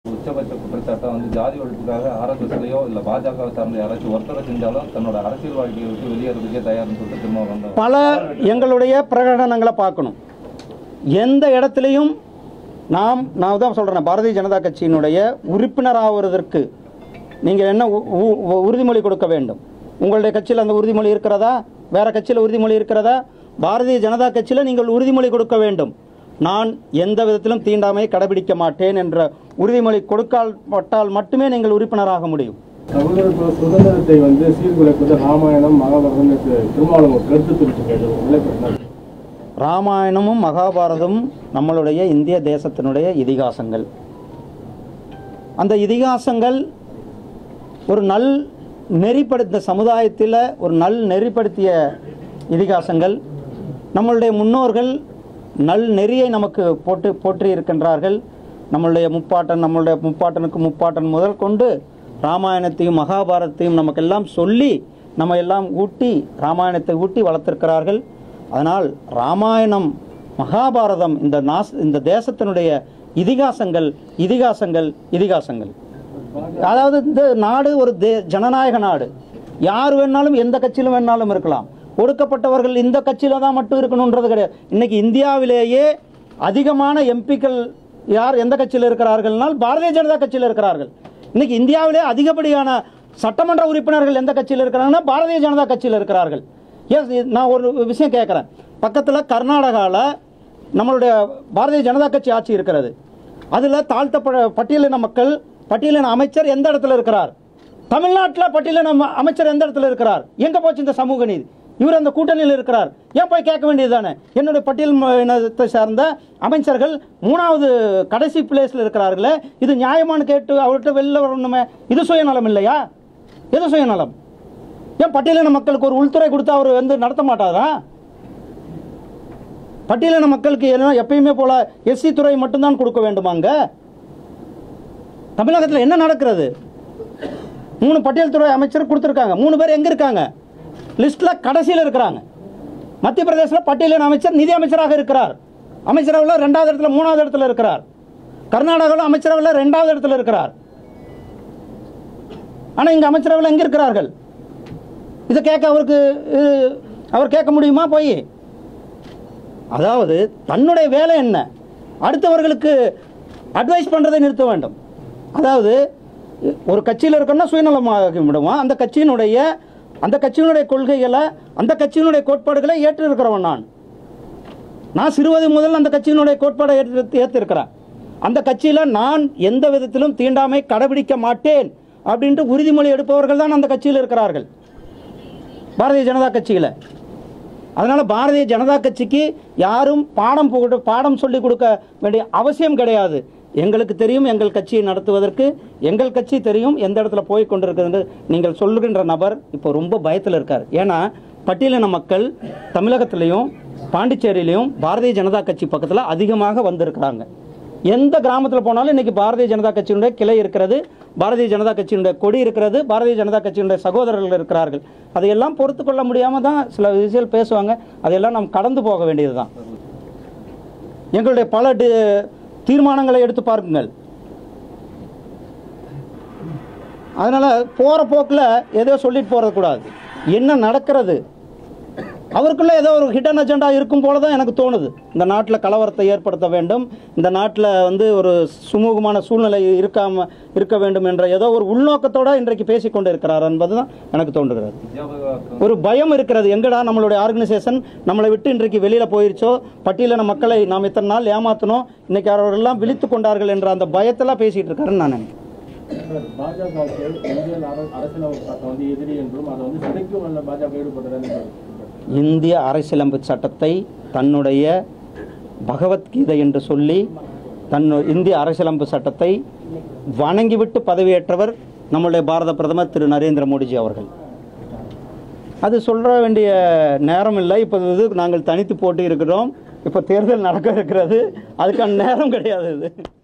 உச்சபட்ச குற்றச்சாட்டை வந்து ஜாதி ஒழிப்புக்காக ஆர்எஸ்எஸ்லயோ இல்ல பாஜக சார்ந்த யாராச்சும் ஒருத்தரை செஞ்சாலும் தன்னோட அரசியல் வாழ்க்கையை விட்டு வெளியேறதுக்கே தயார்னு சொல்லிட்டு திரும்ப வந்தாங்க பல எங்களுடைய பிரகடனங்களை பார்க்கணும் எந்த இடத்துலையும் நாம் நான் தான் சொல்கிறேன் பாரதிய ஜனதா கட்சியினுடைய உறுப்பினராகிறதற்கு நீங்கள் என்ன உ- உ- உறுதிமொழி கொடுக்க வேண்டும் உங்களுடைய கட்சியில் அந்த உறுதிமொழி இருக்கிறதா வேற கட்சியில் உறுதிமொழி இருக்கிறதா பாரதிய ஜனதா கட்சியில் நீங்கள் உறுதிமொழி கொடுக்க வேண்டும் நான் எந்த விதத்திலும் தீண்டாமையை கடைபிடிக்க மாட்டேன் என்ற உறுதிமொழி கொடுக்கால் மட்டுமே நீங்கள் உறுப்பினராக முடியும் தமிழர்கள் சுதந்திரத்தை வந்து சீர்குலைப்பது ராமாயணம் மகாபாரதம் என்று திருமாவளவன் ஒரு கருத்து தெரிவிச்சிருக்காரு நிலைப்பட்டார் ராமாயணமும் மகாபாரதமும் நம்மளுடைய இந்திய தேசத்தினுடைய இதிகாசங்கள் அந்த இதிகாசங்கள் ஒரு நல் நெறிப்படுத்த சமுதாயத்தில் ஒரு நல் நெறிப்படுத்திய இதிகாசங்கள் நம்மளுடைய முன்னோர்கள் நல் நெறியை நமக்கு போட்டு போற்றி இருக்கின்றார்கள் நம்மளுடைய முப்பாட்டன் நம்மளுடைய முப்பாட்டனுக்கு முப்பாட்டன் முதல் கொண்டு ராமாயணத்தையும் மகாபாரதத்தையும் நமக்கெல்லாம் சொல்லி நம்ம எல்லாம் ஊட்டி ராமாயணத்தை ஊட்டி வளர்த்திருக்கிறார்கள் அதனால் ராமாயணம் மகாபாரதம் இந்த நாஸ் இந்த தேசத்தினுடைய இதிகாசங்கள் இதிகாசங்கள் இதிகாசங்கள் அதாவது இந்த நாடு ஒரு தே ஜனநாயக நாடு யார் வேணாலும் எந்த கட்சியிலும் வேணாலும் இருக்கலாம் ஒடுக்கப்பட்டவர்கள் இந்த கட்சியில தான் மட்டும் இருக்கணுன்றது கிடையாது இன்னைக்கு இந்தியாவிலேயே அதிகமான எம்பிக்கள் யார் எந்த கட்சியில் இருக்கிறார்கள்னால் பாரதிய ஜனதா கட்சியில் இருக்கிறார்கள் இன்னைக்கு இந்தியாவிலே அதிகப்படியான சட்டமன்ற உறுப்பினர்கள் எந்த கட்சியில் இருக்கிறாங்கன்னா பாரதிய ஜனதா கட்சியில் இருக்கிறார்கள் எஸ் நான் ஒரு விஷயம் கேட்குறேன் பக்கத்தில் கர்நாடகாவில் நம்மளுடைய பாரதிய ஜனதா கட்சி ஆட்சி இருக்கிறது அதில் தாழ்த்தப்பட பட்டியலின மக்கள் பட்டியலின அமைச்சர் எந்த இடத்துல இருக்கிறார் தமிழ்நாட்டில் பட்டியலின ம- அமைச்சர் எந்த இடத்துல இருக்கிறார் எங்கே போச்சு இந்த சமூக நீதி இவர் அந்த கூட்டணியில் இருக்கிறார் ஏன் போய் கேட்க வேண்டியது தானே என்னுடைய பட்டியல் ம- இனத்தை சார்ந்த அமைச்சர்கள் மூணாவது கடைசி பிளேஸில் இருக்கிறார்களே இது நியாயமானு கேட்டு அவர்கிட்ட வெளில வரணுமே இது சுயநலம் இல்லையா எது சுயநலம் ஏன் பட்டியலின மக்களுக்கு ஒரு உள்துறை கொடுத்து அவர் வந்து நடத்த மாட்டாரா பட்டியலின மக்களுக்கு என்ன எப்பயுமே போல எஸ்சி துறை மட்டும்தான் கொடுக்க வேண்டுமாங்க தமிழகத்தில் என்ன நடக்கிறது மூணு பட்டியல் துறை அமைச்சர் கொடுத்துருக்காங்க மூணு பேர் எங்க இருக்காங்க லிஸ்ட்ல கடைசியில் இருக்கிறாங்க மத்திய பிரதேசத்தில் பட்டியலின அமைச்சர் நிதி அமைச்சராக இருக்கிறார் அமைச்சரவையில் ரெண்டாவது இடத்துல மூணாவது இடத்துல இருக்கிறார் கர்நாடகாவில் அமைச்சரவையில் ரெண்டாவது இடத்துல இருக்கிறார் ஆனால் இங்கே அமைச்சரவையில் எங்கே இருக்கிறார்கள் இதை கேட்க அவருக்கு இது, அவர் கேட்க முடியுமா போய் அதாவது தன்னுடைய வேலை என்ன அடுத்தவர்களுக்கு அட்வைஸ் பண்ணுறதை நிறுத்த வேண்டும் அதாவது ஒரு கட்சியில் இருக்கணும்னா சுயநலமாகி விடுவான் அந்த கட்சியினுடைய அந்த கட்சியினுடைய கொள்கைகளை அந்த கட்சியினுடைய கோட்பாடுகளை ஏற்று இருக்கிறவன் நான் நான் சிறுவயது முதல் அந்த கட்சியினுடைய கோட்பாடை ஏற்று ஏற்றிருக்கிறேன் அந்த கட்சியில் நான் எந்த விதத்திலும் தீண்டாமை கடைபிடிக்க மாட்டேன் அப்படின்ட்டு உறுதிமொழி எடுப்பவர்கள் தான் அந்த கட்சியில் இருக்கிறார்கள் பாரதிய ஜனதா கட்சியில் அதனால் பாரதிய ஜனதா கட்சிக்கு யாரும் பாடம் புகட்டு பாடம் சொல்லி கொடுக்க வேண்டிய அவசியம் கிடையாது எங்களுக்கு தெரியும் எங்கள் கட்சியை நடத்துவதற்கு எங்கள் கட்சி தெரியும் எந்த இடத்துல போய் கொண்டிருக்கிறது நீங்கள் சொல்லுகின்ற நபர் இப்போ ரொம்ப பயத்தில் இருக்கார் ஏன்னா பட்டியலின மக்கள் தமிழகத்திலையும் பாண்டிச்சேரியிலையும் பாரதிய ஜனதா கட்சி பக்கத்தில் அதிகமாக வந்திருக்கிறாங்க எந்த கிராமத்தில் போனாலும் இன்னைக்கு பாரதிய ஜனதா கட்சியினுடைய கிளை இருக்கிறது பாரதிய ஜனதா கட்சியினுடைய கொடி இருக்கிறது பாரதிய ஜனதா கட்சியினுடைய சகோதரர்கள் இருக்கிறார்கள் அதையெல்லாம் பொறுத்து கொள்ள முடியாமல் தான் சில விஷயங்கள் பேசுவாங்க அதையெல்லாம் நாம் கடந்து போக வேண்டியது தான் எங்களுடைய பல டி- தீர்மானங்களை எடுத்து பாருங்கள் அதனால் போகிற போக்கில் ஏதோ சொல்லிட்டு போகிறது கூடாது என்ன நடக்கிறது அவருக்குள்ள ஏதோ ஒரு ஹிடன் அஜெண்டா இருக்கும் போல தான் எனக்கு தோணுது இந்த நாட்டில் கலவரத்தை ஏற்படுத்த வேண்டும் இந்த நாட்டில் வந்து ஒரு சுமூகமான சூழ்நிலை இருக்காம இருக்க வேண்டும் என்ற ஏதோ ஒரு உள்நோக்கத்தோட இன்றைக்கு பேசிக் கொண்டு இருக்கிறார் என்பது தான் எனக்கு தோன்றுகிறது வித்யாபகா ஒரு பயம் இருக்கிறது எங்கடா நம்மளுடைய ஆர்கனைசேஷன் நம்மளை விட்டு இன்றைக்கு வெளியில போயிருச்சோ பட்டியலின மக்களை நாம் இத்தனை நாள் ஏமாத்தணும் இன்னைக்கு அவர்களெல்லாம் விழித்து கொண்டார்கள் என்ற அந்த பயத்தெல்லாம் பேசிட்டு இருக்காருன்னு நான் நினைக்கிறேன் பாஜகவுக்கு இந்திய அர- அரசியலமைப்பு சட்டம் வந்து எதிரி என்றும் அதை வந்து சிதைக்கும் அல்ல பாஜக ஈடுபட்டது இந்திய அரசியலமைப்பு சட்டத்தை தன்னுடைய பகவத்கீதை என்று சொல்லி தன் இந்திய அரசியலமைப்பு சட்டத்தை வணங்கிவிட்டு பதவியேற்றவர் நம்முடைய பாரத பிரதமர் திரு நரேந்திர மோடிஜி அவர்கள் அது சொல்ற வேண்டிய நேரம் இல்லை இப்போ இது நாங்கள் தனித்து போட்டி இருக்கிறோம் இப்போ தேர்தல் நடக்க இருக்கிறது அதுக்கான நேரம் கிடையாது இது